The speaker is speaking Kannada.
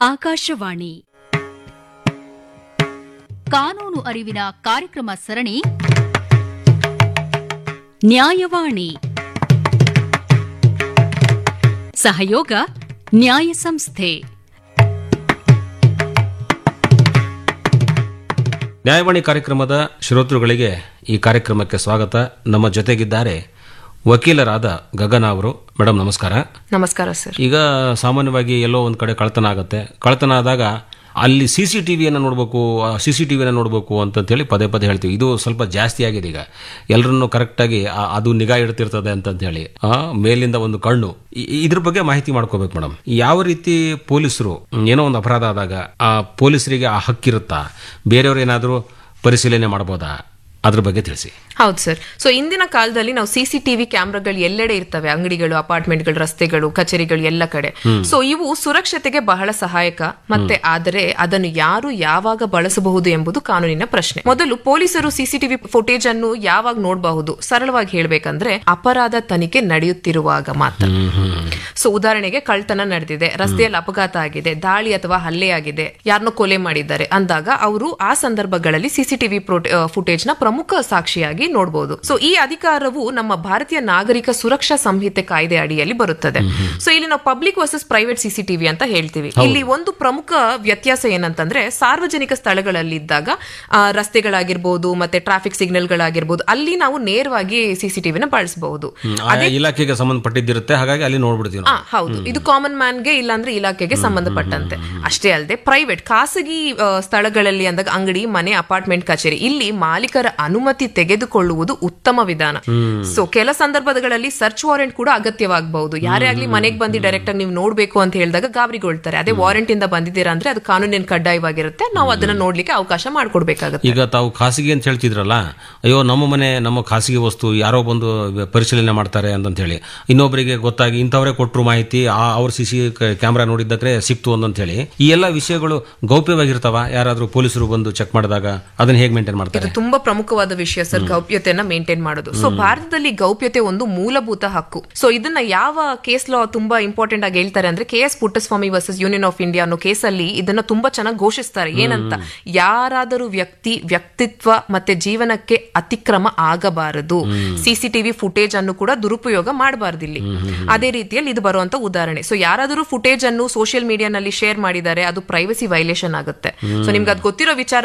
ಆಕಾಶವಾಣಿ ಕಾನೂನು ಅರಿವಿನ ಕಾರ್ಯಕ್ರಮ ಸರಣಿ ನ್ಯಾಯವಾಣಿ ಸಹಯೋಗ ನ್ಯಾಯ ಸಂಸ್ಥೆ ನ್ಯಾಯವಾಣಿ ಕಾರ್ಯಕ್ರಮದ ಶ್ರೋತೃಗಳಿಗೆ ಈ ಕಾರ್ಯಕ್ರಮಕ್ಕೆ ಸ್ವಾಗತ ನಮ್ಮ ಜೊತೆಗಿದ್ದಾರೆ ವಕೀಲರಾದ ಗಗನ ಅವರು ಮೇಡಮ್ ನಮಸ್ಕಾರ ನಮಸ್ಕಾರ ಸರ್ ಈಗ ಸಾಮಾನ್ಯವಾಗಿ ಎಲ್ಲೋ ಒಂದು ಕಡೆ ಕಳ್ತನ ಆಗುತ್ತೆ ಕಳ್ತನ ಆದಾಗ ಅಲ್ಲಿ ಸಿ ಸಿ ಟಿ ವಿಯನ್ನು ನೋಡಬೇಕು ಸಿ ಸಿ ಟಿ ವಿಯನ್ನು ನೋಡಬೇಕು ಅಂತಂತೇಳಿ ಪದೇ ಪದೇ ಹೇಳ್ತೀವಿ ಇದು ಸ್ವಲ್ಪ ಜಾಸ್ತಿ ಆಗಿದೆ ಈಗ ಎಲ್ಲರನ್ನು ಕರೆಕ್ಟಾಗಿ ಆ- ಅದು ನಿಗಾ ಇಡ್ತಿರ್ತದೆ ಅಂತಂತೇಳಿ ಆ, ಮೇಲಿಂದ ಒಂದು ಕಣ್ಣು ಇ- ಇದ್ರ ಬಗ್ಗೆ ಮಾಹಿತಿ ಮಾಡ್ಕೋಬೇಕು ಮೇಡಮ್ ಯಾವ ರೀತಿ ಪೊಲೀಸರು ಏನೋ ಒಂದು ಅಪರಾಧ ಆದಾಗ ಆ ಪೊಲೀಸರಿಗೆ ಆ ಹಕ್ಕಿರುತ್ತಾ ಬೇರೆಯವ್ರು ಏನಾದರೂ ಪರಿಶೀಲನೆ ಮಾಡ್ಬೋದಾ ಅದ್ರ ಬಗ್ಗೆ ತಿಳಿಸಿ ಹೌದು ಸರ್ ಸೊ ಇಂದಿನ ಕಾಲದಲ್ಲಿ ನಾವು ಸಿ ಸಿ ಟಿವಿ ಕ್ಯಾಮ್ರಾಗಳು ಎಲ್ಲೆಡೆ ಇರ್ತವೆ ಅಂಗಡಿಗಳು ಅಪಾರ್ಟ್ಮೆಂಟ್ಗಳು ರಸ್ತೆಗಳು ಕಚೇರಿಗಳು ಎಲ್ಲ ಕಡೆ ಸೊ ಇವು ಸುರಕ್ಷತೆಗೆ ಬಹಳ ಸಹಾಯಕ ಮತ್ತೆ ಆದರೆ ಅದನ್ನು ಯಾರು ಯಾವಾಗ ಬಳಸಬಹುದು ಎಂಬುದು ಕಾನೂನಿನ ಪ್ರಶ್ನೆ ಮೊದಲು ಪೊಲೀಸರು ಸಿಸಿಟಿವಿ ಫುಟೇಜ್ ಅನ್ನು ಯಾವಾಗ ನೋಡಬಹುದು ಸರಳವಾಗಿ ಹೇಳ್ಬೇಕಂದ್ರೆ ಅಪರಾಧ ತನಿಖೆ ನಡೆಯುತ್ತಿರುವಾಗ ಮಾತ್ರ ಸೊ ಉದಾಹರಣೆಗೆ ಕಳ್ತನ ನಡೆದಿದೆ ರಸ್ತೆಯಲ್ಲಿ ಅಪಘಾತ ಆಗಿದೆ ದಾಳಿ ಅಥವಾ ಹಲ್ಲೆ ಆಗಿದೆ ಯಾರನ್ನೋ ಕೊಲೆ ಮಾಡಿದ್ದಾರೆ ಅಂದಾಗ ಅವರು ಆ ಸಂದರ್ಭಗಳಲ್ಲಿ ಸಿಸಿಟಿವಿ ಫುಟೇಜ್ ನ ಪ್ರಮುಖ ಸಾಕ್ಷಿಯಾಗಿ ನೋಡಬಹುದು ಸೊ ಈ ಅಧಿಕಾರವು ನಮ್ಮ ಭಾರತೀಯ ನಾಗರಿಕ ಸುರಕ್ಷಾ ಸಂಹಿತೆ ಕಾಯ್ದೆ ಅಡಿಯಲ್ಲಿ ಬರುತ್ತದೆ ಸೊ ಇಲ್ಲಿ ನಾವು ಪಬ್ಲಿಕ್ ವರ್ಸಸ್ ಪ್ರೈವೇಟ್ ಸಿಸಿಟಿವಿ ಅಂತ ಹೇಳ್ತೀವಿ ಇಲ್ಲಿ ಒಂದು ಪ್ರಮುಖ ವ್ಯತ್ಯಾಸ ಏನಂತಂದ್ರೆ ಸಾರ್ವಜನಿಕ ಸ್ಥಳಗಳಲ್ಲಿ ಇದ್ದಾಗ ಆ, ರಸ್ತೆಗಳಾಗಿರ್ಬೋದು ಮತ್ತೆ ಟ್ರಾಫಿಕ್ ಸಿಗ್ನಲ್ಗಳಾಗಿರ್ಬೋದು ಅಲ್ಲಿ ನಾವು ನೇರವಾಗಿ ಸಿಸಿಟಿವಿನ ಬಳಸಬಹುದು ಆಯಾ ಇಲಾಖೆಗೆ ಸಂಬಂಧಪಟ್ಟಿದ್ದಿರುತ್ತೆ ಹಾಗಾಗಿ ಅಲ್ಲಿ ನೋಡ್ಬಿಡ್ತೀವಿ ಆ, ನಾವು ಹೌದು ಇದು ಕಾಮನ್ ಮ್ಯಾನ್ಗೆ ಇಲ್ಲಾಂದ್ರೆ ಇಲಾಖೆಗೆ ಸಂಬಂಧಪಟ್ಟಂತೆ ಅಷ್ಟೇ ಅಲ್ಲದೆ ಪ್ರೈವೇಟ್ ಖಾಸಗಿ ಆ, ಸ್ಥಳಗಳಲ್ಲಿ ಅಂದಾಗ ಅಂಗಡಿ ಮನೆ ಅಪಾರ್ಟ್ಮೆಂಟ್ ಕಚೇರಿ ಇಲ್ಲಿ ಮಾಲೀಕರ ಅನುಮತಿ ತೆಗೆದುಕೊಳ್ಳುವುದು ಉತ್ತಮ ವಿಧಾನ ಸೊ ಕೆಲ ಸಂದರ್ಭಗಳಲ್ಲಿ ಸರ್ಚ್ ವಾರೆಂಟ್ ಕೂಡ ಅಗತ್ಯವಾಗಬಹುದು ಯಾರೇ ಆಗ್ಲಿ ಮನೆಗೆ ಬಂದು ಡೈರೆಕ್ಟ್ ಆಗಿ ನೀವು ನೋಡ್ಬೇಕು ಅಂತ ಹೇಳಿದಾಗ ಗಾಬರಿಗೊಳ್ತಾರೆ ಅದೇ ವಾರೆಂಟ್ ಇಂದ ಬಂದಿದ್ದೀರಾ ಅಂದ್ರೆ ಅದು ಕಾನೂನಿನ ಕಡ್ಡಾಯವಾಗಿರುತ್ತೆ ನಾವು ಅದನ್ನ ನೋಡ್ಲಿಕ್ಕೆ ಅವಕಾಶ ಮಾಡ್ಕೊಡ್ಬೇಕಾಗುತ್ತೆ ಈಗ ತಾವು ಖಾಸಗಿ ಅಂತ ಹೇಳ್ತಿದ್ರಲ್ಲ ಅಯ್ಯೋ ನಮ್ಮ ಮನೆ ನಮ್ಮ ಖಾಸಗಿ ವಸ್ತು ಯಾರೋ ಬಂದು ಪರಿಶೀಲನೆ ಮಾಡ್ತಾರೆ ಅಂತಂತ ಹೇಳಿ ಇನ್ನೊಬ್ಬರಿಗೆ ಗೊತ್ತಾಗಿ ಇಂಥವರೇ ಕೊಟ್ಟರು ಮಾಹಿತಿ ಆ ಅವ್ರ ಸಿ ಸಿ ಕ್ಯಾಮ್ರಾ ನೋಡಿದ್ದಕ್ಕೆ ಸಿಕ್ತು ಅಂತ ಹೇಳಿ ಈ ಎಲ್ಲ ವಿಷಯಗಳು ಗೌಪ್ಯವಾಗಿರ್ತಾವ ಯಾರಾದ್ರೂ ಪೊಲೀಸರು ಬಂದು ಚೆಕ್ ಮಾಡಿದಾಗ ಅದನ್ನ ಹೇಗೆ ಮೇಂಟೈನ್ ಮಾಡ್ತಾರೆ ಇದು ತುಂಬಾ ಪ್ರಮುಖವಾದ ವಿಷಯ ಸರ್ ಗೌಪ್ಯತೆಯನ್ನ ಮೇಂಟೈನ್ ಮಾಡೋದು ಸೊ ಭಾರತದಲ್ಲಿ ಗೌಪ್ಯತೆ ಒಂದು ಮೂಲಭೂತ ಹಕ್ಕು ಸೊ ಇದನ್ನ ಯಾವ ಕೇಸ್ ಲಾ ತುಂಬಾ ಇಂಪಾರ್ಟೆಂಟ್ ಆಗಿ ಹೇಳ್ತಾರೆ ಅಂದ್ರೆ K S Puttaswamy versus union of India ಅನ್ನೋ ಕೇಸಲ್ಲಿ ಇದನ್ನ ತುಂಬಾ ಚೆನ್ನಾಗಿ ಘೋಷಿಸ್ತಾರೆ ಏನಂತ ಯಾರಾದರೂ ವ್ಯಕ್ತಿ ವ್ಯಕ್ತಿತ್ವ ಮತ್ತೆ ಜೀವನಕ್ಕೆ ಅತಿಕ್ರಮ ಆಗಬಾರದು ಸಿಸಿಟಿವಿ ಫುಟೇಜ್ ಅನ್ನು ಕೂಡ ದುರುಪಯೋಗ ಮಾಡಬಾರ್ದು ಇಲ್ಲಿ ಅದೇ ರೀತಿಯಲ್ಲಿ ಇದು ಬರುವಂತ ಉದಾಹರಣೆ ಸೊ ಯಾರಾದರೂ ಫುಟೇಜ್ ಅನ್ನು ಸೋಷಿಯಲ್ ಮೀಡಿಯಾನಲ್ಲಿ ಶೇರ್ ಮಾಡಿದ್ದಾರೆ ಅದು ಪ್ರೈವಸಿ ವೈಲೇಷನ್ ಆಗುತ್ತೆ ಸೊ ನಿಮ್ಗೆ ಅದು ಗೊತ್ತಿರೋ ವಿಚಾರ